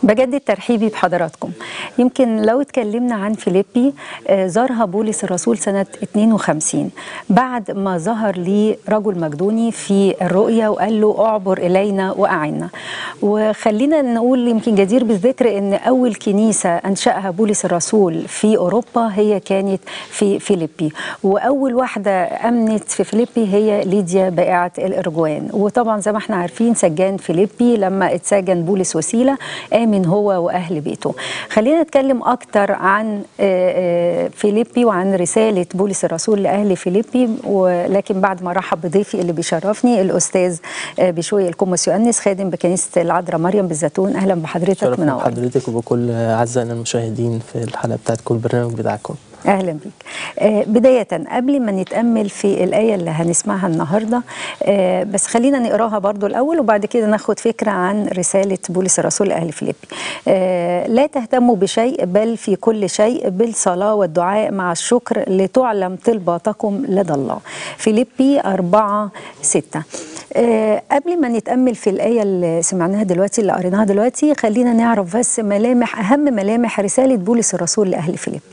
بجدد ترحيبي بحضراتكم يمكن لو اتكلمنا عن فيليبي آه، زارها بولس الرسول سنة 52 بعد ما ظهر لي رجل مقدوني في الرؤيا وقال له اعبر إلينا وأعنا وخلينا نقول يمكن جدير بالذكر ان أول كنيسة أنشأها بولس الرسول في أوروبا هي كانت في فيليبي وأول واحدة أمنت في فيليبي هي ليديا بائعة الإرجوان وطبعا زي ما احنا عارفين سجان فيليبي لما اتسجن بولس وسيلة آمن هو وأهل بيته خلينا نتكلم أكتر عن آه، آه، فيليبي وعن رسالة بولس الرسول لأهل فيليبي ولكن بعد ما رحب بضيفي اللي بيشرفني الأستاذ آه، بشوي الكوموس يؤنس خادم بكنيسة العذراء مريم بالزيتون أهلا بحضرتك شرف منور بحضرتك وبكل اعزائنا المشاهدين في الحلقه بتاعتكم البرنامج بتاعكم اهلا بيك آه بدايه قبل ما نتامل في الايه اللي هنسمعها النهارده آه بس خلينا نقراها برضو الاول وبعد كده ناخد فكره عن رساله بولس الرسول لاهل فيليبي آه لا تهتموا بشيء بل في كل شيء بالصلاه والدعاء مع الشكر لتعلم طلباتكم لدى الله فيليبي 4 6 آه قبل ما نتامل في الايه اللي سمعناها دلوقتي اللي قريناها دلوقتي خلينا نعرف بس ملامح اهم ملامح رساله بولس الرسول لاهل فيليبي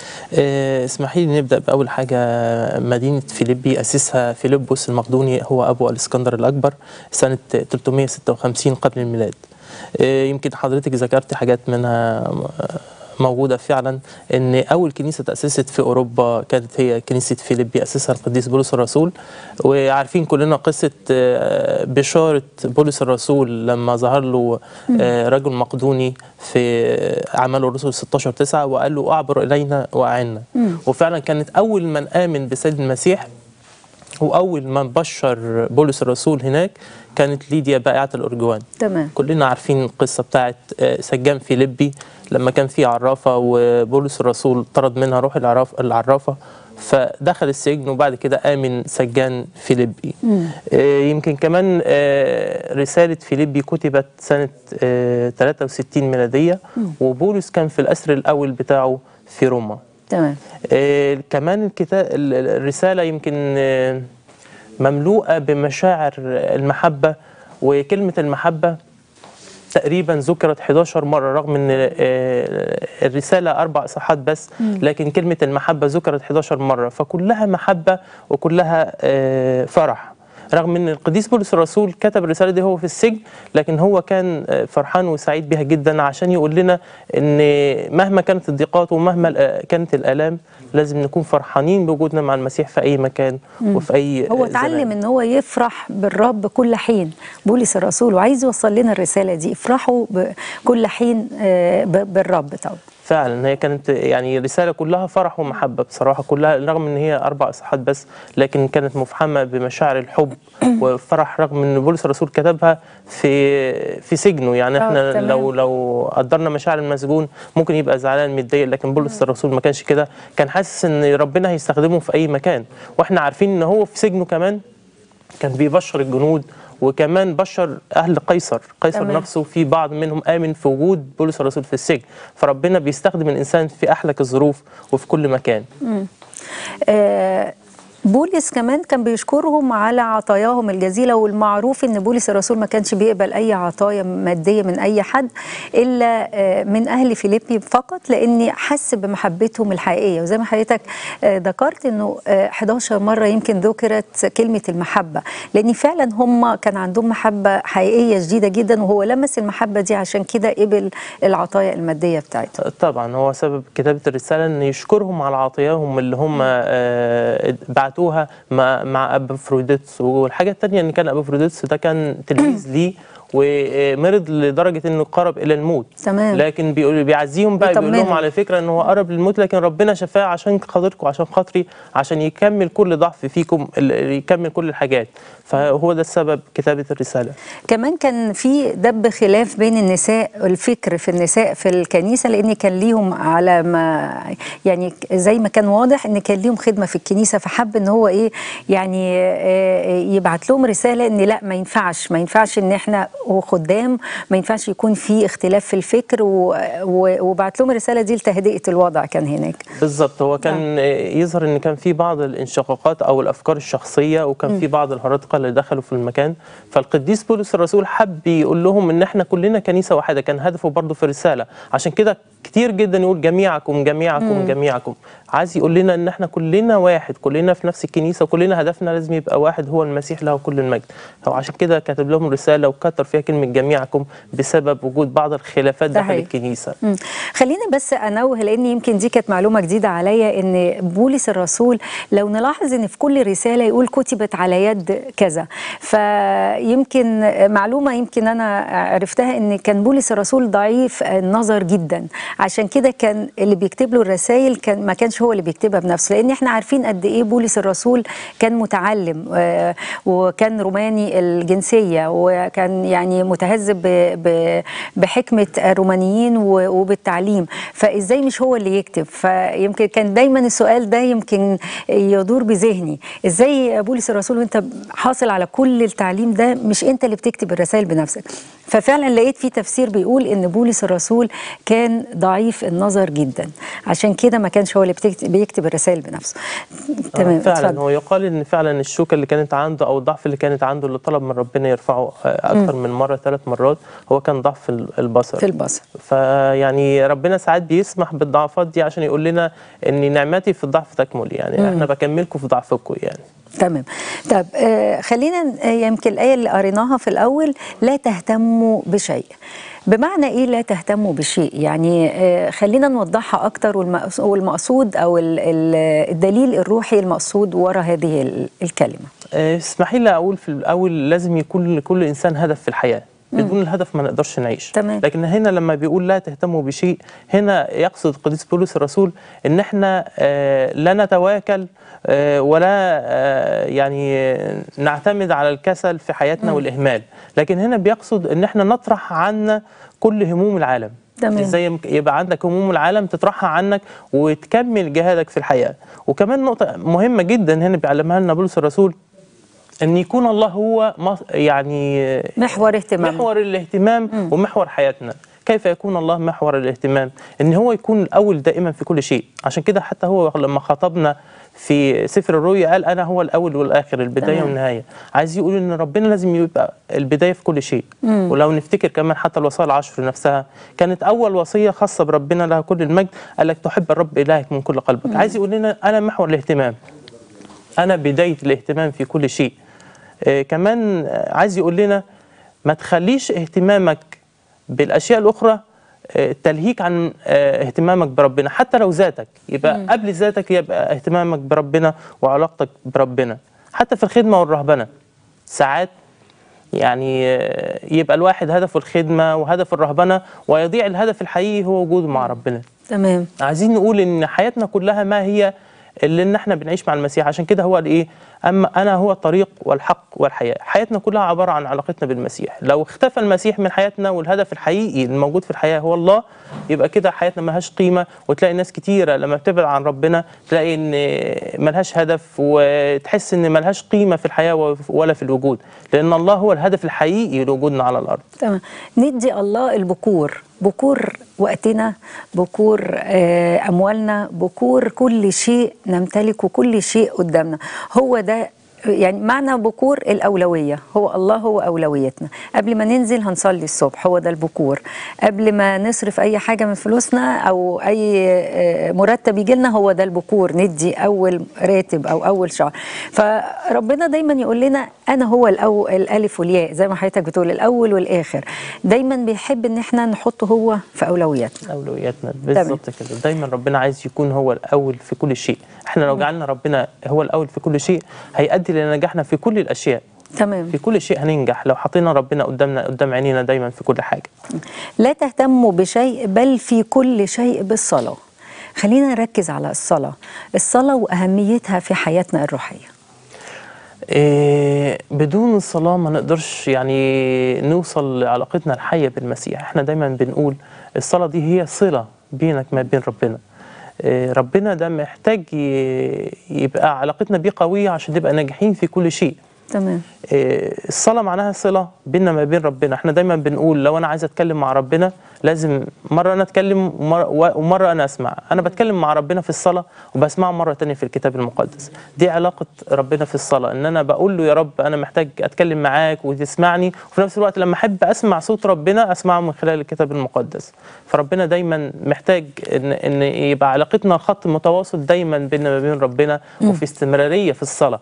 آه، اسمحي لي نبدا باول حاجه مدينه فيليبي اسسها فيلبس المقدوني هو ابو الاسكندر الاكبر سنه 356 قبل الميلاد آه، يمكن حضرتك ذكرت حاجات منها آه، موجوده فعلا ان اول كنيسه تاسست في اوروبا كانت هي كنيسه فيليبي اسسها القديس بولس الرسول وعارفين كلنا قصه آه، بشاره بولس الرسول لما ظهر له آه، رجل مقدوني في اعمال الرسل 16 9 وقال له اعبر الينا واعنا وفعلا كانت اول من امن بسيد المسيح واول من بشر بولس الرسول هناك كانت ليديا بائعه الارجوان تمام كلنا عارفين القصه بتاعت آه، سجان فيليبي لما كان في عرافه وبولس الرسول طرد منها روح العراف العرافه فدخل السجن وبعد كده امن سجان فيليبي آه، يمكن كمان آه، رساله فيليبي كتبت سنه آه، 63 ميلاديه وبولس كان في الاسر الاول بتاعه في روما تمام آه، كمان الكتاب ال- ال- الرسالة يمكن آه، مملوءة بمشاعر المحبة وكلمة المحبة تقريبا ذكرت 11 مرة رغم ان آه، الرسالة أربع صفحات بس لكن كلمة المحبة ذكرت 11 مرة فكلها محبة وكلها آه، فرح رغم ان القديس بولس الرسول كتب الرساله دي هو في السجن لكن هو كان آه، فرحان وسعيد بها جدا عشان يقول لنا ان مهما كانت الضيقات ومهما ال- كانت الالام لازم نكون فرحانين بوجودنا مع المسيح في اي مكان وفي اي هو آه، اتعلم زمان. ان هو يفرح بالرب كل حين بولس الرسول وعايز يوصل لنا الرساله دي افرحوا كل حين آه، ب- بالرب طبعا فعلا هي كانت يعني رسالة كلها فرح ومحبة بصراحة كلها رغم ان هي أربع إصحاحات بس لكن كانت مفحمة بمشاعر الحب وفرح رغم ان بولس الرسول كتبها في في سجنه يعني آه، احنا تمام. لو لو قدرنا مشاعر المسجون ممكن يبقى زعلان متضايق لكن بولس الرسول ما كانش كده كان حاسس ان ربنا هيستخدمه في أي مكان واحنا عارفين ان هو في سجنه كمان كان بيبشر الجنود وكمان بشر اهل قيصر قيصر تمام. تمام. نفسه في بعض منهم امن في وجود بولس الرسول في السجن فربنا بيستخدم الانسان في احلك الظروف وفي كل مكان آه، بولس كمان كان بيشكرهم على عطاياهم الجزيله والمعروف ان بولس الرسول ما كانش بيقبل اي عطايا ماديه من اي حد الا آه، من اهل فيليبي فقط لان حس بمحبتهم الحقيقيه وزي ما حضرتك آه، ذكرت انه آه، 11 مره يمكن ذكرت كلمه المحبه لان فعلا هم كان عندهم محبه حقيقيه شديده جدا وهو لمس المحبه دي عشان كده قبل العطايا الماديه بتاعتهم طبعا هو سبب كتابه الرساله ان يشكرهم على عطاياهم اللي هم آه، بعتوها مع مع اب افروديتس والحاجه الثانيه ان كان اب افروديتس ده كان تلميذ ليه ومرض لدرجه انه قرب الى الموت تمام. لكن بيقول بيعزيهم بقى بيقول لهم بيطمنهم. على فكره ان هو قرب للموت لكن ربنا شفاه عشان خاطركم عشان خاطري عشان يكمل كل ضعف فيكم ال- يكمل كل الحاجات فهو ده السبب كتابه الرساله كمان كان في دب خلاف بين النساء الفكر في النساء في الكنيسه لان كان ليهم على ما يعني زي ما كان واضح ان كان ليهم خدمه في الكنيسه فحب ان هو ايه يعني آه، يبعت لهم رساله ان لا ما ينفعش ما ينفعش ان احنا وخدام ما ينفعش يكون في اختلاف في الفكر و- و- وبعت لهم الرساله دي لتهدئه الوضع كان هناك بالظبط هو كان يظهر ان كان في بعض الانشقاقات او الافكار الشخصيه وكان في بعض الهرطقه اللي دخلوا في المكان فالقديس بولس الرسول حب يقول لهم ان احنا كلنا كنيسه واحده كان هدفه برضه في الرساله عشان كده كتير جدا يقول جميعكم جميعكم جميعكم عايز يقول لنا ان احنا كلنا واحد كلنا في نفس الكنيسه وكلنا هدفنا لازم يبقى واحد هو المسيح له كل المجد هو عشان كده كاتب لهم رساله وكتر فيها كلمه جميعكم بسبب وجود بعض الخلافات داخل صحيح. الكنيسه مم. خلينا بس انوه لان يمكن دي كانت معلومه جديده عليا ان بولس الرسول لو نلاحظ ان في كل رساله يقول كتبت على يد كذا فيمكن معلومه يمكن انا عرفتها ان كان بولس الرسول ضعيف النظر جدا عشان كده كان اللي بيكتب له الرسائل كان ما كانش هو اللي بيكتبها بنفسه لان احنا عارفين قد ايه بولس الرسول كان متعلم آه، وكان روماني الجنسيه وكان يعني متهذب ب- ب- بحكمه الرومانيين و- وبالتعليم فازاي مش هو اللي يكتب فيمكن كان دايما السؤال ده يمكن يدور بذهني ازاي يا بولس الرسول وانت حاصل على كل التعليم ده مش انت اللي بتكتب الرسائل بنفسك ففعلا لقيت في تفسير بيقول ان بولس الرسول كان ضعيف النظر جدا عشان كده ما كانش هو اللي بتكتب بيكتب الرسائل بنفسه تمام آه فعلا اتفضل. هو يقال ان فعلا الشوكه اللي كانت عنده او الضعف اللي كانت عنده اللي طلب من ربنا يرفعه آه، اكثر من مره ثلاث مرات هو كان ضعف ال- البصر في البصر فيعني ربنا ساعات بيسمح بالضعفات دي عشان يقول لنا ان نعمتي في الضعف تكمل يعني احنا بكملكم في ضعفكم يعني تمام طب آه خلينا ن- آه، يمكن الآية اللي قريناها في الأول لا تهتموا بشيء بمعنى إيه لا تهتموا بشيء يعني آه خلينا نوضحها أكتر والمقص- والمقصود أو ال- ال- الدليل الروحي المقصود وراء هذه ال- الكلمة آه، اسمحي لي اقول في الاول لازم يكون لكل انسان هدف في الحياه بدون الهدف ما نقدرش نعيش تمام. لكن هنا لما بيقول لا تهتموا بشيء هنا يقصد قديس بولس الرسول ان احنا آه، لا نتواكل آه، ولا آه، يعني آه، نعتمد على الكسل في حياتنا والاهمال لكن هنا بيقصد ان احنا نطرح عنا كل هموم العالم تمام. ازاي يمك- يبقى عندك هموم العالم تطرحها عنك وتكمل جهادك في الحياه وكمان نقطه مهمه جدا هنا بيعلمها لنا بولس الرسول ان يكون الله هو مص- يعني محور اهتمام محور الاهتمام ومحور حياتنا كيف يكون الله محور الاهتمام ان هو يكون الاول دائما في كل شيء عشان كده حتى هو لما خاطبنا في سفر الرؤيا قال انا هو الاول والاخر البدايه تمام. والنهايه عايز يقول ان ربنا لازم يبقى البدايه في كل شيء ولو نفتكر كمان حتى الوصايا العشر نفسها كانت اول وصيه خاصه بربنا لها كل المجد قال لك تحب الرب الهك من كل قلبك عايز يقول لنا انا محور الاهتمام انا بدايه الاهتمام في كل شيء آه كمان آه، عايز يقول لنا ما تخليش اهتمامك بالاشياء الاخرى آه، تلهيك عن آه، اهتمامك بربنا حتى لو ذاتك يبقى قبل ذاتك يبقى اهتمامك بربنا وعلاقتك بربنا حتى في الخدمه والرهبنه ساعات يعني آه، يبقى الواحد هدفه الخدمه وهدف الرهبنه ويضيع الهدف الحقيقي هو وجوده مع ربنا تمام عايزين نقول ان حياتنا كلها ما هي اللي ان احنا بنعيش مع المسيح عشان كده هو الايه اما انا هو الطريق والحق والحياه حياتنا كلها عباره عن علاقتنا بالمسيح لو اختفى المسيح من حياتنا والهدف الحقيقي الموجود في الحياه هو الله يبقى كده حياتنا ملهاش قيمه وتلاقي ناس كتيره لما بتبعد عن ربنا تلاقي ان ملهاش هدف وتحس ان ملهاش قيمه في الحياه ولا في الوجود لان الله هو الهدف الحقيقي لوجودنا على الارض تمام ندي الله البكور بكور وقتنا بكور آه، أموالنا بكور كل شيء نمتلكه كل شيء قدامنا هو ده يعني معنى بكور الأولوية هو الله هو أولويتنا قبل ما ننزل هنصلي الصبح هو ده البكور قبل ما نصرف أي حاجة من فلوسنا أو أي آه، مرتب يجي لنا هو ده البكور ندي أول راتب أو أول شهر فربنا دايما يقول لنا أنا هو الأو الألف والياء زي ما حضرتك بتقول الأول والآخر دايما بيحب إن احنا نحطه هو في أولوياتنا اولوياتنا بالظبط كده دايما ربنا عايز يكون هو الاول في كل شيء احنا لو جعلنا ربنا هو الاول في كل شيء هيؤدي لنجاحنا في كل الاشياء تمام في كل شيء هننجح لو حطينا ربنا قدامنا قدام عينينا دايما في كل حاجه لا تهتموا بشيء بل في كل شيء بالصلاة خلينا نركز على الصلاة الصلاة وأهميتها في حياتنا الروحية إيه بدون الصلاة ما نقدرش يعني نوصل لعلاقتنا الحية بالمسيح احنا دايما بنقول الصلاة دي هي صلة بينك ما بين ربنا إيه ربنا ده محتاج ي- يبقى علاقتنا بيه قوية عشان نبقى ناجحين في كل شيء تمام إيه، الصلاة معناها صلة بيننا ما بين ربنا احنا دايما بنقول لو انا عايز اتكلم مع ربنا لازم مرة انا اتكلم ومرة, ومرة انا اسمع انا بتكلم مع ربنا في الصلاة وبسمعه مرة تانية في الكتاب المقدس دي علاقة ربنا في الصلاة ان انا بقول له يا رب انا محتاج اتكلم معاك وتسمعني وفي نفس الوقت لما احب اسمع صوت ربنا اسمعه من خلال الكتاب المقدس فربنا دايما محتاج ان ان يبقى علاقتنا خط متواصل دايما بيننا ما بين ربنا وفي استمرارية في الصلاة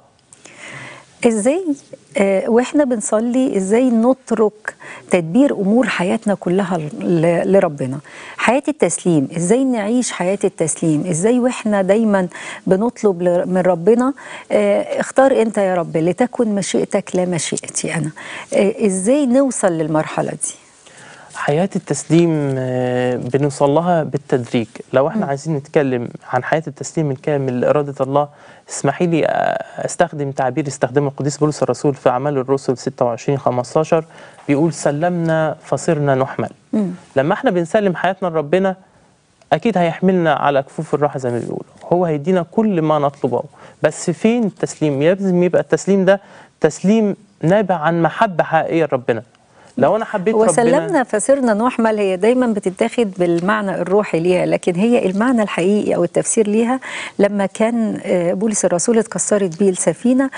ازاي آه واحنا بنصلي ازاي نترك تدبير امور حياتنا كلها ل- لربنا حياه التسليم ازاي نعيش حياه التسليم ازاي واحنا دايما بنطلب ل- من ربنا آه اختار انت يا رب لتكن مشيئتك لا مشيئتي انا آه ازاي نوصل للمرحله دي حياة التسليم آه، بنوصل لها بالتدريج لو احنا عايزين نتكلم عن حياة التسليم الكامل لإرادة الله اسمحي لي آه، استخدم تعبير استخدمه القديس بولس الرسول في أعمال الرسل 26 15 بيقول سلمنا فصرنا نحمل لما احنا بنسلم حياتنا لربنا اكيد هيحملنا على كفوف الراحه زي ما بيقولوا هو هيدينا كل ما نطلبه بس فين التسليم لازم يبقى التسليم ده تسليم نابع عن محبه حقيقيه لربنا لو انا حبيت ربنا وسلمنا فصرنا نحمل هي دايما بتتاخد بالمعنى الروحي ليها لكن هي المعنى الحقيقي او التفسير ليها لما كان آه، بولس الرسول اتكسرت بيه السفينه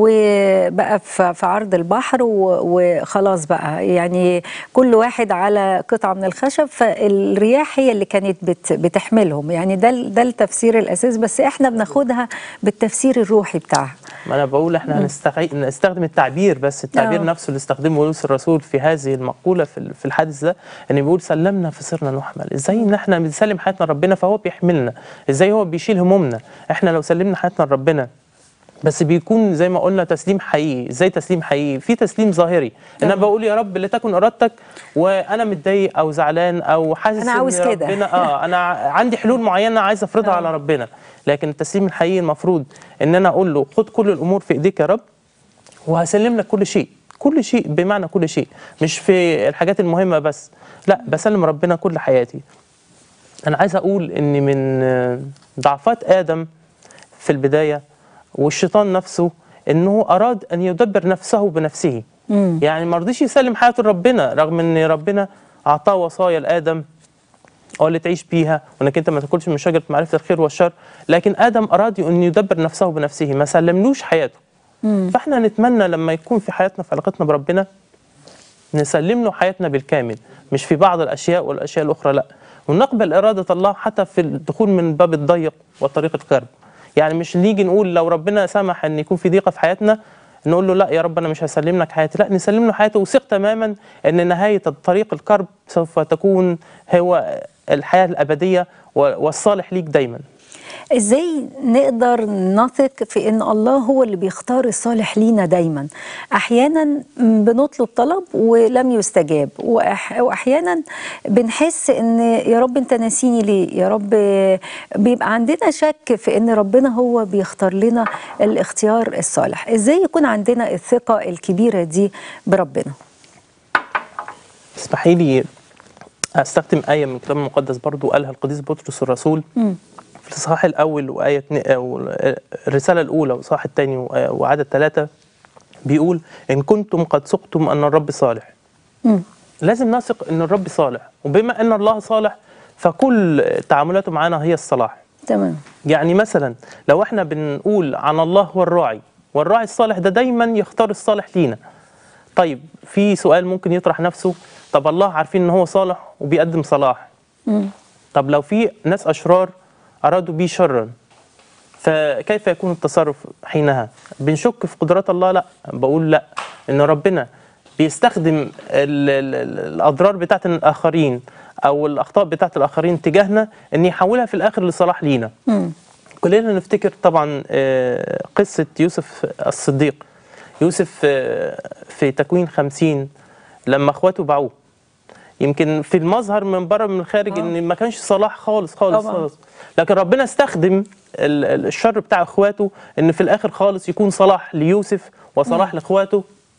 وبقى في في عرض البحر و- وخلاص بقى يعني كل واحد على قطعه من الخشب فالرياح هي اللي كانت بت بتحملهم يعني ده ال- ده التفسير الاساس بس احنا بناخدها بالتفسير الروحي بتاعها ما انا بقول احنا هنستغي... نستخدم التعبير بس التعبير آه. نفسه اللي استخدمه بولس الرسول في هذه المقوله في ال- في الحادث ده ان بيقول سلمنا فصرنا نحمل ازاي ان احنا بنسلم حياتنا لربنا فهو بيحملنا ازاي هو بيشيل همومنا احنا لو سلمنا حياتنا لربنا بس بيكون زي ما قلنا تسليم حقيقي ازاي تسليم حقيقي في تسليم ظاهري ان انا تمام. بقول يا رب لتكن ارادتك وانا متضايق او زعلان او حاسس أنا عاوز ان كده. ربنا اه انا ع- عندي حلول معينه عايز افرضها آه. على ربنا لكن التسليم الحقيقي المفروض ان انا اقول له خد كل الامور في ايديك يا رب وهسلم لك كل شيء كل شيء بمعنى كل شيء مش في الحاجات المهمه بس لا بسلم ربنا كل حياتي انا عايز اقول ان من آه، ضعفات ادم في البدايه والشيطان نفسه انه اراد ان يدبر نفسه بنفسه يعني ما رضيش يسلم حياته لربنا رغم ان ربنا اعطاه وصايا لادم او اللي تعيش بيها وانك انت ما تاكلش من شجره معرفه الخير والشر لكن ادم اراد ان يدبر نفسه بنفسه ما سلملوش حياته فاحنا نتمنى لما يكون في حياتنا في علاقتنا بربنا نسلم له حياتنا بالكامل مش في بعض الاشياء والاشياء الاخرى لا ونقبل اراده الله حتى في الدخول من الباب الضيق وطريق الكرب يعني مش نيجي نقول لو ربنا سمح ان يكون في ضيقه في حياتنا نقول له لا يا رب انا مش هسلم لك حياتي لا نسلم له حياته وثق تماما ان نهايه الطريق الكرب سوف تكون هو الحياه الابديه والصالح ليك دايما ازاي نقدر نثق في ان الله هو اللي بيختار الصالح لينا دايما احيانا بنطلب طلب ولم يستجاب وأح واحيانا بنحس ان يا رب انت ناسيني ليه يا رب بيبقى عندنا شك في ان ربنا هو بيختار لنا الاختيار الصالح ازاي يكون عندنا الثقة الكبيرة دي بربنا اسمحي لي استخدم آية من الكتاب المقدس برضو قالها القديس بطرس الرسول في الإصحاح الأول وآية اتنين- أو الرسالة الأولى والإصحاح الثاني وعدد ثلاثة بيقول إن كنتم قد سقتم أن الرب صالح لازم نثق أن الرب صالح وبما أن الله صالح فكل تعاملاته معنا هي الصلاح تمام يعني مثلا لو احنا بنقول عن الله هو الراعي والراعي الصالح ده دايما يختار الصالح لينا طيب في سؤال ممكن يطرح نفسه طب الله عارفين ان هو صالح وبيقدم صلاح طب لو في ناس اشرار ارادوا بيه شرا فكيف يكون التصرف حينها بنشك في قدرات الله لا بقول لا ان ربنا بيستخدم ال ال ال الاضرار بتاعت الاخرين او الاخطاء بتاعت الاخرين تجاهنا ان يحولها في الاخر لصلاح لينا كلنا نفتكر طبعا آه، قصة يوسف الصديق يوسف آه، في تكوين خمسين لما اخواته باعوه يمكن في المظهر من بره من الخارج آه. ان ما كانش صلاح خالص خالص طبعاً. خالص لكن ربنا استخدم ال- ال- الشر بتاع اخواته ان في الاخر خالص يكون صلاح ليوسف وصلاح لاخواته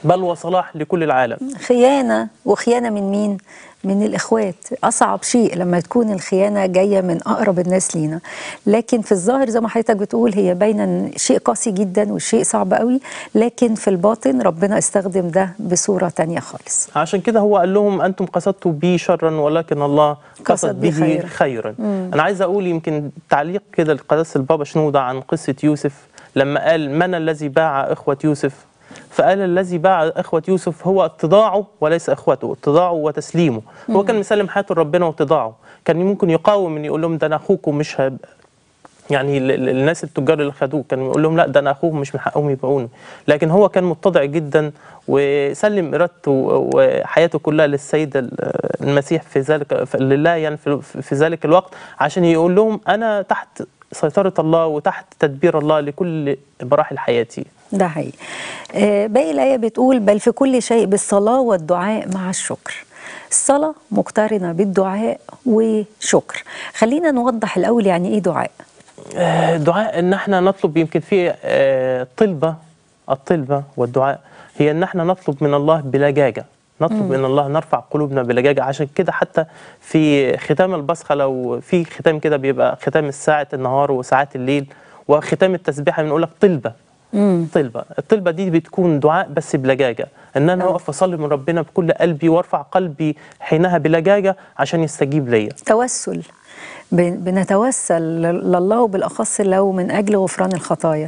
بل وصلاح لكل العالم خيانة وخيانة من مين؟ من الإخوات أصعب شيء لما تكون الخيانة جاية من أقرب الناس لينا لكن في الظاهر زي ما حضرتك بتقول هي باينة شيء قاسي جدا وشيء صعب قوي لكن في الباطن ربنا استخدم ده بصورة تانية خالص عشان كده هو قال لهم انتم قصدتوا بي شرا ولكن الله قصد قصد بي به خيرا. خيرا, انا عايز اقول يمكن تعليق كده لقداسه البابا شنوده عن قصه يوسف لما قال من الذي باع اخوه يوسف فقال الذي باع اخوه يوسف هو اتضاعه وليس اخوته اتضاعه وتسليمه هو كان مسلم حياته لربنا واتضاعه كان ممكن يقاوم ان يقول لهم ده انا اخوكم مش هب... يعني ال- ال- الناس التجار اللي خدوه كان يقول لهم لا ده انا اخوهم مش من حقهم يبيعوني لكن هو كان متضع جدا وسلم ارادته وحياته كلها للسيد ال- المسيح في ذلك في- لله يعني في, في ذلك الوقت عشان يقول لهم انا تحت سيطرة الله وتحت تدبير الله لكل مراحل حياتي ده حقيقي آه، باقي الآية بتقول بل في كل شيء بالصلاة والدعاء مع الشكر الصلاة مقترنة بالدعاء وشكر خلينا نوضح الأول يعني إيه دعاء آه، دعاء ان احنا نطلب يمكن في آه، طلبه الطلبه والدعاء هي ان احنا نطلب من الله بلجاجه نطلب من الله نرفع قلوبنا بلجاجه عشان كده حتى في ختام البصخه لو في ختام كده بيبقى ختام ساعه النهار وساعات الليل وختام التسبيحه بنقول لك طلبه طلبه الطلبه دي بتكون دعاء بس بلجاجه ان انا اقف اصلي من ربنا بكل قلبي وارفع قلبي حينها بلجاجه عشان يستجيب ليا توسل بن- بنتوسل ل- لله وبالأخص لو من أجل غفران الخطايا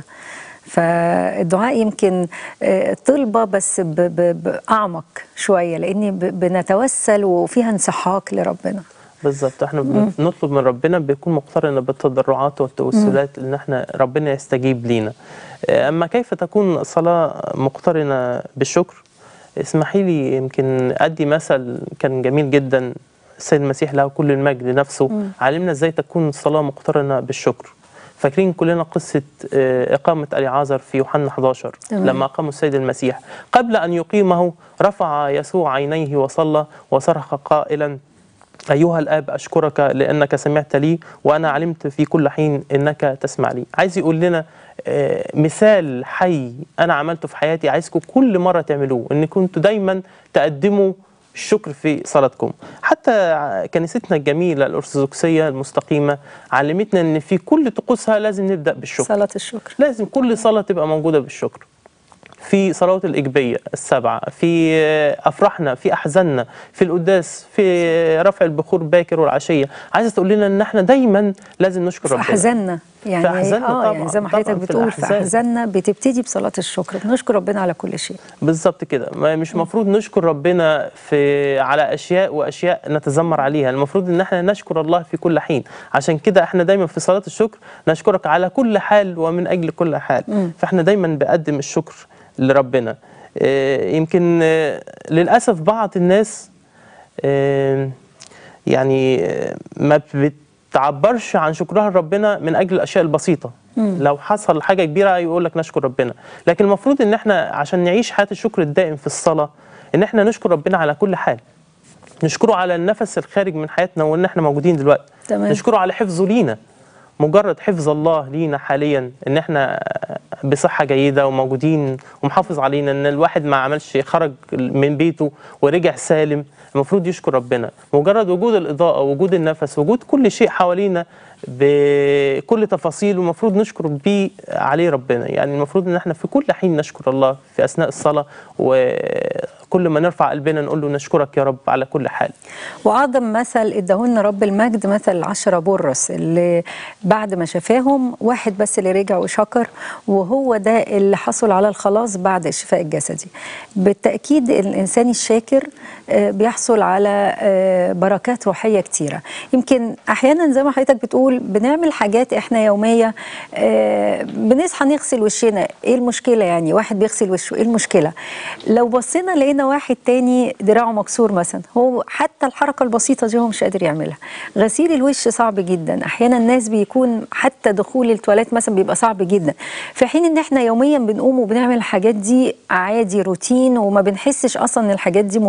فالدعاء يمكن آه، طلبة بس ب- ب- بأعمق شوية لأن ب- بنتوسل وفيها انسحاق لربنا بالظبط احنا بنطلب من ربنا بيكون مقترنه بالتضرعات والتوسلات ان احنا ربنا يستجيب لينا اه، اما كيف تكون الصلاه مقترنه بالشكر اسمحي لي يمكن ادي مثل كان جميل جدا السيد المسيح له كل المجد نفسه علمنا ازاي تكون الصلاه مقترنه بالشكر فاكرين كلنا قصة اه، إقامة أليعازر في يوحنا 11 تمام. لما أقام السيد المسيح قبل أن يقيمه رفع يسوع عينيه وصلى وصرخ قائلا أيها الآب أشكرك لأنك سمعت لي وأنا علمت في كل حين أنك تسمع لي عايز يقول لنا آه، مثال حي أنا عملته في حياتي عايزكم كل مرة تعملوه أن كنتوا دايما تقدموا الشكر في صلاتكم حتى ع- كنيستنا الجميلة الأرثوذكسية المستقيمة علمتنا أن في كل طقوسها لازم نبدأ بالشكر صلاة الشكر لازم كل صلاة تبقى موجودة بالشكر في صلوات الإجبية السبعة في أفراحنا في أحزاننا في القداس في رفع البخور باكر والعشية عايزة تقول لنا إن إحنا دايما لازم نشكر في ربنا أحزاننا يعني في أحزاننا اه طبعاً، يعني زي ما طبعاً حضرتك في بتقول في الأحزان. أحزاننا بتبتدي بصلاة الشكر بنشكر ربنا على كل شيء بالظبط كده ما- مش مفروض نشكر ربنا في على اشياء واشياء نتذمر عليها المفروض ان احنا نشكر الله في كل حين عشان كده احنا دايما في صلاه الشكر نشكرك على كل حال ومن اجل كل حال فاحنا دايما بقدم الشكر لربنا آه، يمكن آه، للاسف بعض الناس آه، يعني آه، ما بتعبرش عن شكرها لربنا من اجل الاشياء البسيطه لو حصل حاجه كبيره يقول لك نشكر ربنا لكن المفروض ان احنا عشان نعيش حياه الشكر الدائم في الصلاه ان احنا نشكر ربنا على كل حال نشكره على النفس الخارج من حياتنا وان احنا موجودين دلوقتي تمام. نشكره على حفظه لينا مجرد حفظ الله لينا حاليا ان احنا بصحه جيده وموجودين ومحافظ علينا ان الواحد ما عملش خرج من بيته ورجع سالم المفروض يشكر ربنا مجرد وجود الاضاءه وجود النفس وجود كل شيء حوالينا بكل تفاصيله المفروض نشكر بيه عليه ربنا يعني المفروض ان احنا في كل حين نشكر الله في اثناء الصلاه وكل ما نرفع قلبنا نقول له نشكرك يا رب على كل حال وأعظم مثل اداهولنا رب المجد مثل العشرة برص اللي بعد ما شفاهم واحد بس اللي رجع وشكر وهو ده اللي حصل على الخلاص بعد الشفاء الجسدي بالتأكيد الإنسان الشاكر آه، بيحصل على آه، بركات روحية كتيرة يمكن أحيانا زي ما حضرتك بتقول بنعمل حاجات إحنا يومية آه، بنصحى نغسل وشنا إيه المشكلة يعني واحد بيغسل وشه إيه المشكلة لو بصينا لقينا واحد تاني دراعه مكسور مثلا هو حتى الحركة البسيطة دي هو مش قادر يعملها غسيل الوش صعب جدا أحيانا الناس بيكون حتى دخول التواليت مثلا بيبقى صعب جدا في حين إن إحنا يوميا بنقوم وبنعمل الحاجات دي عادي روتين وما بنحسش أصلا إن الحاجات دي مهمة أو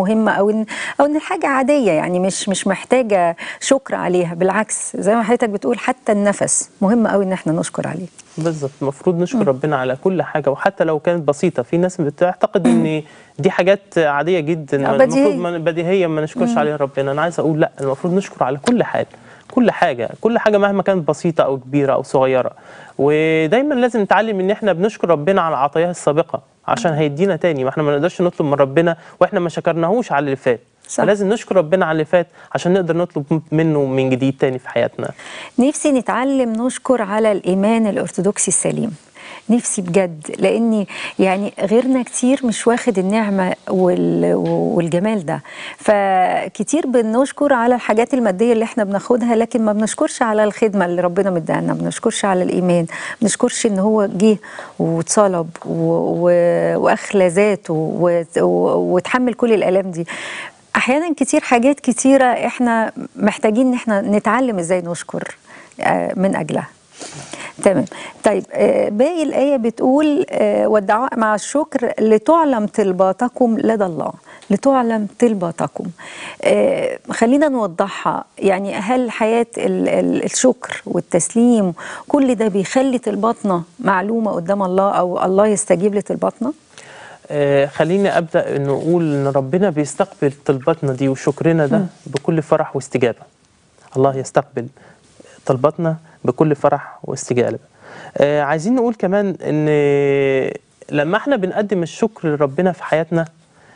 او ان او ان الحاجه عاديه يعني مش مش محتاجه شكر عليها بالعكس زي ما حضرتك بتقول حتى النفس مهم قوي ان احنا نشكر عليه بالظبط المفروض نشكر ربنا على كل حاجه وحتى لو كانت بسيطه في ناس بتعتقد ان دي حاجات عاديه جدا آه، المفروض بديهية. ما- بديهيا ما نشكرش عليها ربنا انا عايز اقول لا المفروض نشكر على كل حاجه كل حاجه كل حاجه مهما كانت بسيطه او كبيره او صغيره ودايما لازم نتعلم ان احنا بنشكر ربنا على عطاياه السابقه عشان هيدينا تاني ما احنا ما نقدرش نطلب من ربنا واحنا ما شكرناهوش على اللي فات صح. فلازم نشكر ربنا على اللي فات عشان نقدر نطلب منه من جديد تاني في حياتنا نفسي نتعلم نشكر على الإيمان الأرثوذكسي السليم نفسي بجد لاني يعني غيرنا كتير مش واخد النعمه وال- والجمال ده فكتير بنشكر على الحاجات الماديه اللي احنا بناخدها لكن ما بنشكرش على الخدمه اللي ربنا مديها لنا ما بنشكرش على الايمان ما بنشكرش ان هو جه واتصلب و- و- واخلى ذاته و- و- وتحمل كل الالام دي احيانا كتير حاجات كتيره احنا محتاجين ان احنا نتعلم ازاي نشكر آه، من اجلها تمام طيب آه، باقي الآية بتقول آه، والدعاء مع الشكر لتعلم طلباتكم لدى الله لتعلم طلباتكم آه، خلينا نوضحها يعني هل حياة ال- ال- الشكر والتسليم كل ده بيخلي طلباتنا معلومة قدام الله أو الله يستجيب لطلباتنا آه، خليني ابدا انه اقول ان ربنا بيستقبل طلباتنا دي وشكرنا ده بكل فرح واستجابه الله يستقبل طلباتنا بكل فرح واستجابه آه، عايزين نقول كمان ان لما احنا بنقدم الشكر لربنا في حياتنا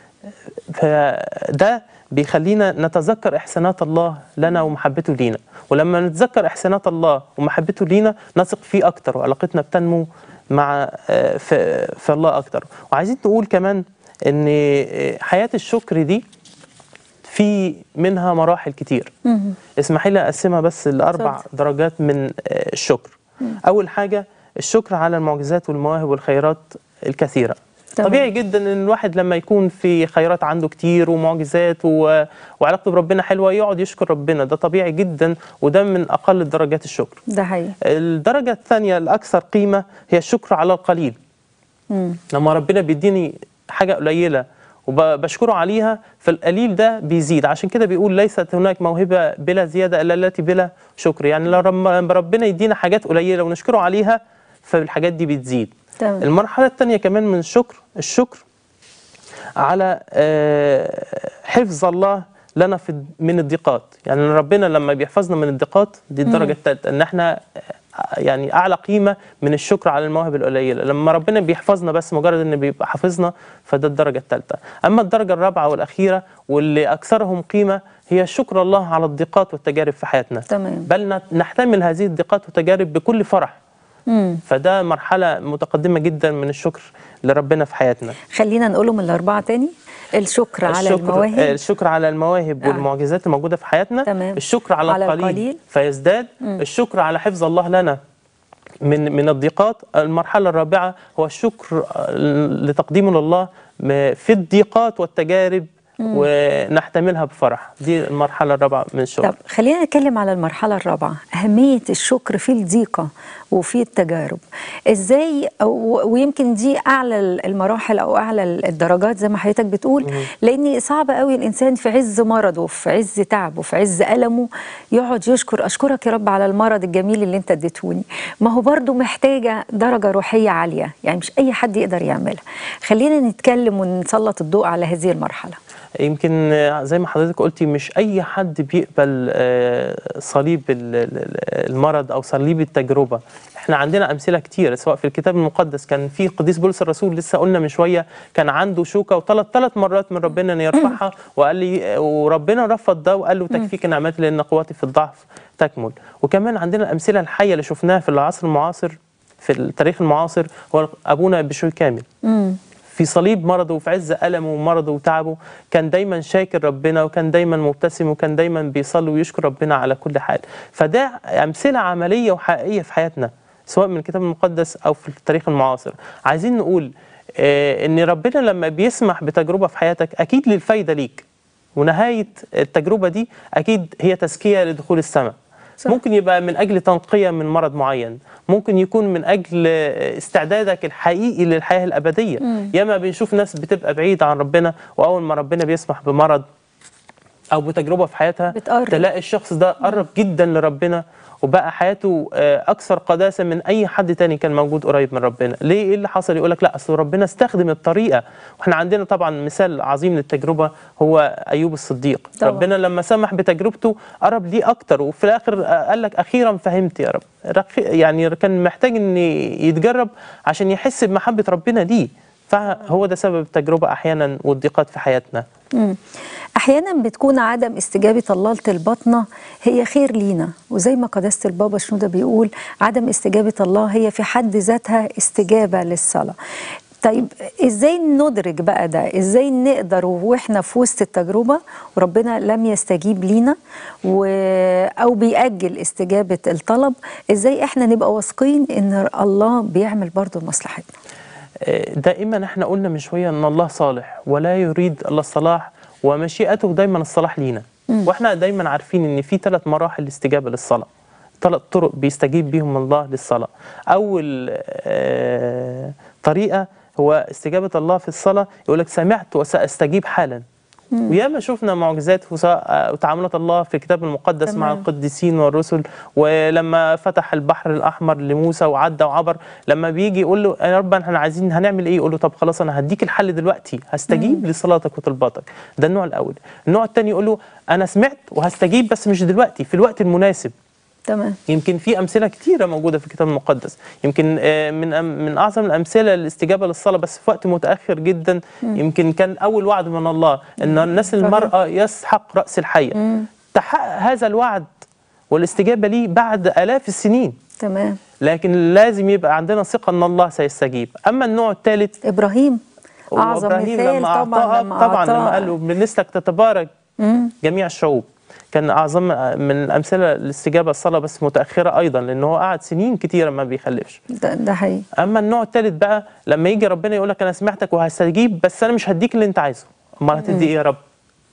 فده بيخلينا نتذكر احسانات الله لنا ومحبته لينا ولما نتذكر احسانات الله ومحبته لينا نثق فيه اكتر وعلاقتنا بتنمو مع آه، في, في الله اكتر وعايزين نقول كمان ان آه، حياه الشكر دي في منها مراحل كتير اسمحي لي اقسمها بس لاربع اتفضل. درجات من آه، الشكر اول حاجه الشكر على المعجزات والمواهب والخيرات الكثيره تمام. طبيعي جدا ان الواحد لما يكون في خيرات عنده كتير ومعجزات و... وعلاقته بربنا حلوه يقعد يشكر ربنا ده طبيعي جدا وده من اقل درجات الشكر ده حقيقي الدرجه الثانيه الاكثر قيمه هي الشكر على القليل مم. لما ربنا بيديني حاجه قليله وبشكره عليها فالقليل ده بيزيد عشان كده بيقول ليست هناك موهبه بلا زياده الا التي بلا شكر يعني لو رب- لما ربنا يدينا حاجات قليله ونشكره عليها فالحاجات دي بتزيد تمام. المرحله الثانيه كمان من الشكر الشكر على آه، حفظ الله لنا في من الضيقات يعني ربنا لما بيحفظنا من الضيقات دي الدرجه الثالثه ان احنا آه، يعني اعلى قيمه من الشكر على المواهب القليله لما ربنا بيحفظنا بس مجرد ان بيبقى حافظنا فده الدرجه الثالثه اما الدرجه الرابعه والاخيره واللي اكثرهم قيمه هي شكر الله على الضيقات والتجارب في حياتنا تمام. بل نت- نحتمل هذه الضيقات والتجارب بكل فرح مم. فده مرحله متقدمه جدا من الشكر لربنا في حياتنا خلينا نقولهم الأربعة تاني الشكر على الشكر المواهب الشكر على المواهب آه. والمعجزات الموجوده في حياتنا تمام. الشكر على, على القليل, القليل. فيزداد الشكر على حفظ الله لنا من من الضيقات المرحله الرابعه هو الشكر آه، لتقديمه لله م- في الضيقات والتجارب ونحتملها بفرح دي المرحله الرابعه من الشكر طب خلينا نتكلم على المرحلة الرابعة أهمية الشكر في الضيقة وفي التجارب إزاي أو- ويمكن دي أعلى المراحل أو أعلى الدرجات زي ما حضرتك بتقول لأن صعب قوي الإنسان في عز مرضه في عز تعبه في عز ألمه يقعد يشكر أشكرك يا رب على المرض الجميل اللي أنت اديتهوني ما هو برضو محتاجة درجة روحية عالية يعني مش أي حد يقدر يعملها خلينا نتكلم ونسلط الضوء على هذه المرحلة يمكن آه، زي ما حضرتك قلتي مش اي حد بيقبل آه، صليب ال- ال- المرض او صليب التجربه احنا عندنا امثله كتير سواء في الكتاب المقدس كان في قديس بولس الرسول لسه قلنا من شويه كان عنده شوكه وطلب ثلاث مرات من ربنا ان يرفعها وقال لي وربنا رفض ده وقال له تكفيك نعمتي لان قوتي في الضعف تكمل وكمان عندنا الامثله الحيه اللي شفناها في العصر المعاصر في التاريخ المعاصر هو ابونا بشوي كامل في صليب مرضه وفي عز ألمه ومرضه وتعبه كان دايما شاكر ربنا وكان دايما مبتسم وكان دايما بيصلي ويشكر ربنا على كل حال فده أمثلة عملية وحقيقية في حياتنا سواء من الكتاب المقدس أو في التاريخ المعاصر عايزين نقول آه إن ربنا لما بيسمح بتجربة في حياتك أكيد للفايدة ليك ونهاية التجربة دي أكيد هي تزكية لدخول السماء صح. ممكن يبقى من أجل تنقية من مرض معين ممكن يكون من أجل استعدادك الحقيقي للحياة الأبدية ياما بنشوف ناس بتبقى بعيدة عن ربنا وأول ما ربنا بيسمح بمرض او بتجربه في حياتها بتقرب. تلاقي الشخص ده قرب جدا لربنا وبقى حياته آه، اكثر قداسه من اي حد تاني كان موجود قريب من ربنا ليه ايه اللي حصل يقول لك لا اصل ربنا استخدم الطريقه واحنا عندنا طبعا مثال عظيم للتجربه هو ايوب الصديق طبعا. ربنا لما سمح بتجربته قرب ليه اكتر وفي الاخر آه، قال لك اخيرا فهمت يا رب رخ- يعني كان محتاج ان يتجرب عشان يحس بمحبه ربنا ليه فهو ده سبب التجربه احيانا والضيقات في حياتنا مم. احيانا بتكون عدم استجابه الله لطلباتنا هي خير لينا وزي ما قداسه البابا شنوده بيقول عدم استجابه الله هي في حد ذاتها استجابه للصلاه طيب ازاي ندرك بقى ده ازاي نقدر واحنا في وسط التجربه وربنا لم يستجيب لينا و... او بيأجل استجابه الطلب ازاي احنا نبقى واثقين ان الله بيعمل برضه لمصلحتنا دائما احنا قلنا من شويه ان الله صالح ولا يريد الا الصلاح ومشيئته دايما الصلاح لينا واحنا دايما عارفين ان في ثلاث مراحل استجابه للصلاه ثلاث طرق بيستجيب بيهم الله للصلاه اول آه، طريقه هو استجابه الله في الصلاه يقول لك سمعت وساستجيب حالا وياما شفنا معجزات وسا- وتعاملات الله في الكتاب المقدس مع تمام. القديسين والرسل ولما فتح البحر الاحمر لموسى وعدى وعبر لما بيجي يقول له يا رب احنا عايزين هنعمل ايه يقول له طب خلاص انا هديك الحل دلوقتي هستجيب لصلاتك وطلباتك ده النوع الاول النوع الثاني يقول له انا سمعت وهستجيب بس مش دلوقتي في الوقت المناسب تمام يمكن في امثله كتيره موجوده في الكتاب المقدس يمكن آه، من أم- من اعظم الامثله الاستجابه للصلاه بس في وقت متاخر جدا يمكن كان اول وعد من الله ان نسل المراه يسحق راس الحيه تحقق هذا الوعد والاستجابه ليه بعد الاف السنين تمام لكن لازم يبقى عندنا ثقه ان الله سيستجيب اما النوع الثالث ابراهيم اعظم وإبراهيم مثال لما طبعا أعطاه لما طبعا لما أعطاه. قال له من نسلك تتبارك مم. جميع الشعوب كان اعظم من الامثله الاستجابه الصلاه بس متاخره ايضا لان هو قعد سنين كتيره ما بيخلفش ده, ده حقيقي اما النوع الثالث بقى لما يجي ربنا يقول لك انا سمعتك وهستجيب بس انا مش هديك اللي انت عايزه امال هتدي ايه يا رب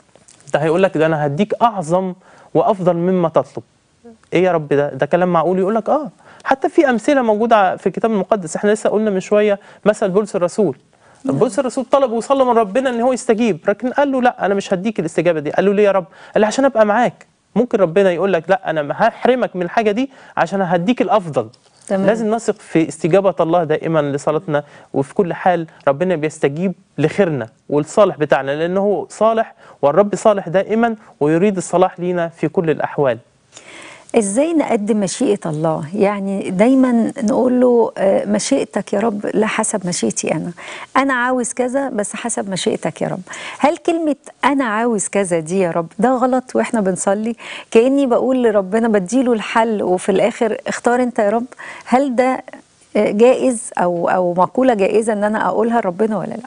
ده هيقول لك ده انا هديك اعظم وافضل مما تطلب ايه يا رب ده ده كلام معقول يقول لك اه حتى في امثله موجوده في الكتاب المقدس احنا لسه قلنا من شويه مثل بولس الرسول بولس الرسول طلب وصلى من ربنا ان هو يستجيب لكن قال له لا انا مش هديك الاستجابه دي قال له ليه يا رب قال له عشان ابقى معاك ممكن ربنا يقول لك لا انا هحرمك من الحاجه دي عشان هديك الافضل تمام. لازم نثق في استجابه الله دائما لصلاتنا وفي كل حال ربنا بيستجيب لخيرنا والصالح بتاعنا لانه هو صالح والرب صالح دائما ويريد الصلاح لينا في كل الاحوال ازاي نقدم مشيئة الله يعني دايما نقول له آه، مشيئتك يا رب لا حسب مشيئتي انا انا عاوز كذا بس حسب مشيئتك يا رب هل كلمة انا عاوز كذا دي يا رب ده غلط واحنا بنصلي كأني بقول لربنا بديله الحل وفي الاخر اختار انت يا رب هل ده آه، جائز او او مقولة جائزة ان انا اقولها لربنا ولا لا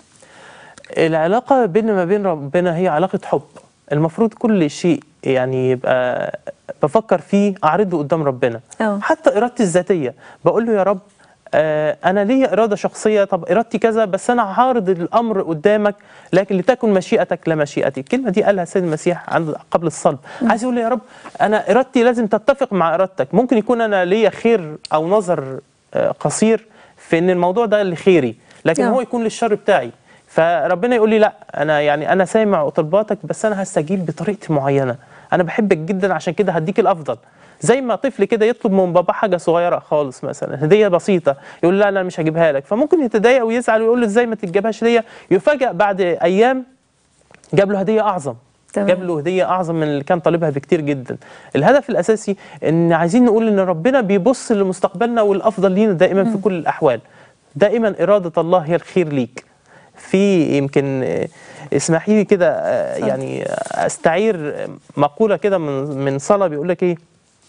العلاقه بيننا ما بين ربنا هي علاقه حب المفروض كل شيء يعني يبقى بفكر فيه اعرضه قدام ربنا أه. حتى ارادتي الذاتيه بقول له يا رب آه انا ليا اراده شخصيه طب ارادتي كذا بس انا هعرض الامر قدامك لكن لتكن مشيئتك لا مشيئتي الكلمه دي قالها السيد المسيح عند قبل الصلب عايز يقول لي يا رب انا ارادتي لازم تتفق مع ارادتك ممكن يكون انا ليا خير او نظر آه قصير في ان الموضوع ده لخيري لكن أه. هو يكون للشر بتاعي فربنا يقول لي لا انا يعني انا سامع طلباتك بس انا هستجيب بطريقتي معينه انا بحبك جدا عشان كده هديك الافضل زي ما طفل كده يطلب من بابا حاجه صغيره خالص مثلا هديه بسيطه يقول لا لا مش هجيبها لك فممكن يتضايق ويزعل ويقول له ازاي ما تجيبهاش ليا يفاجئ بعد ايام جاب له هديه اعظم تمام. جاب له هديه اعظم من اللي كان طالبها بكتير جدا الهدف الاساسي ان عايزين نقول ان ربنا بيبص لمستقبلنا والافضل لينا دائما في كل الاحوال دائما اراده الله هي الخير ليك في يمكن آه، اسمحي لي كده آه، يعني آه، استعير مقوله كده من من صلاه بيقول لك ايه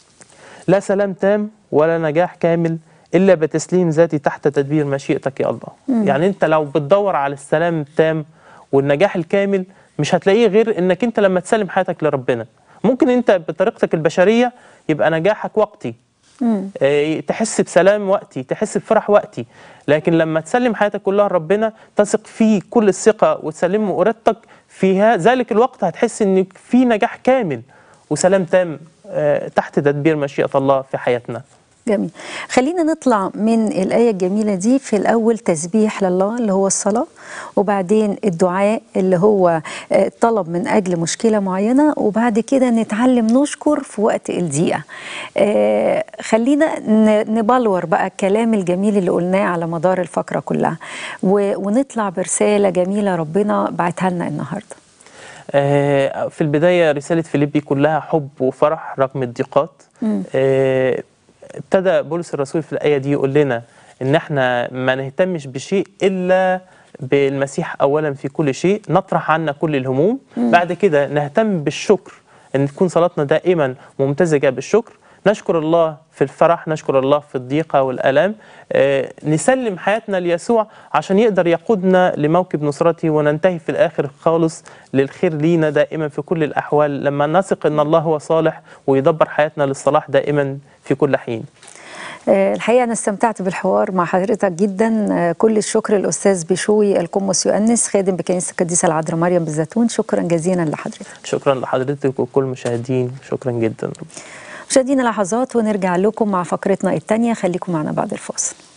لا سلام تام ولا نجاح كامل الا بتسليم ذاتي تحت تدبير مشيئتك يا الله يعني انت لو بتدور على السلام التام والنجاح الكامل مش هتلاقيه غير انك انت لما تسلم حياتك لربنا ممكن انت بطريقتك البشريه يبقى نجاحك وقتي آه، تحس بسلام وقتي تحس بفرح وقتي لكن لما تسلم حياتك كلها لربنا تثق فيه كل الثقه وتسلمه ارادتك في ها- ذلك الوقت هتحس ان في نجاح كامل وسلام تام آه، تحت تدبير مشيئه الله في حياتنا جميل خلينا نطلع من الآية الجميلة دي في الأول تسبيح لله اللي هو الصلاة وبعدين الدعاء اللي هو آه، طلب من أجل مشكلة معينة وبعد كده نتعلم نشكر في وقت الضيقة آه، خلينا ن- نبلور بقى الكلام الجميل اللي قلناه على مدار الفقرة كلها و- ونطلع برسالة جميلة ربنا بعتها لنا النهاردة آه، في البداية رسالة فيليبي كلها حب وفرح رغم الضيقات آه، ابتدى بولس الرسول في الآية دي يقول لنا إن احنا ما نهتمش بشيء إلا بالمسيح أولا في كل شيء نطرح عنا كل الهموم بعد كده نهتم بالشكر أن تكون صلاتنا دائما ممتزجة بالشكر نشكر الله في الفرح نشكر الله في الضيقة والألام آه، نسلم حياتنا ليسوع عشان يقدر يقودنا لموكب نصرته وننتهي في الآخر خالص للخير لينا دائما في كل الأحوال لما نثق أن الله هو صالح ويدبر حياتنا للصلاح دائما في كل حين آه، الحقيقة أنا استمتعت بالحوار مع حضرتك جدا آه، كل الشكر الأستاذ بشوي القمص يؤنس خادم بكنيسة القديسة العذراء مريم بالزيتون شكرا جزيلا لحضرتك شكرا لحضرتك وكل المشاهدين شكرا جدا مشاهدينا لحظات ونرجع لكم مع فقرتنا الثانية خليكم معنا بعد الفاصل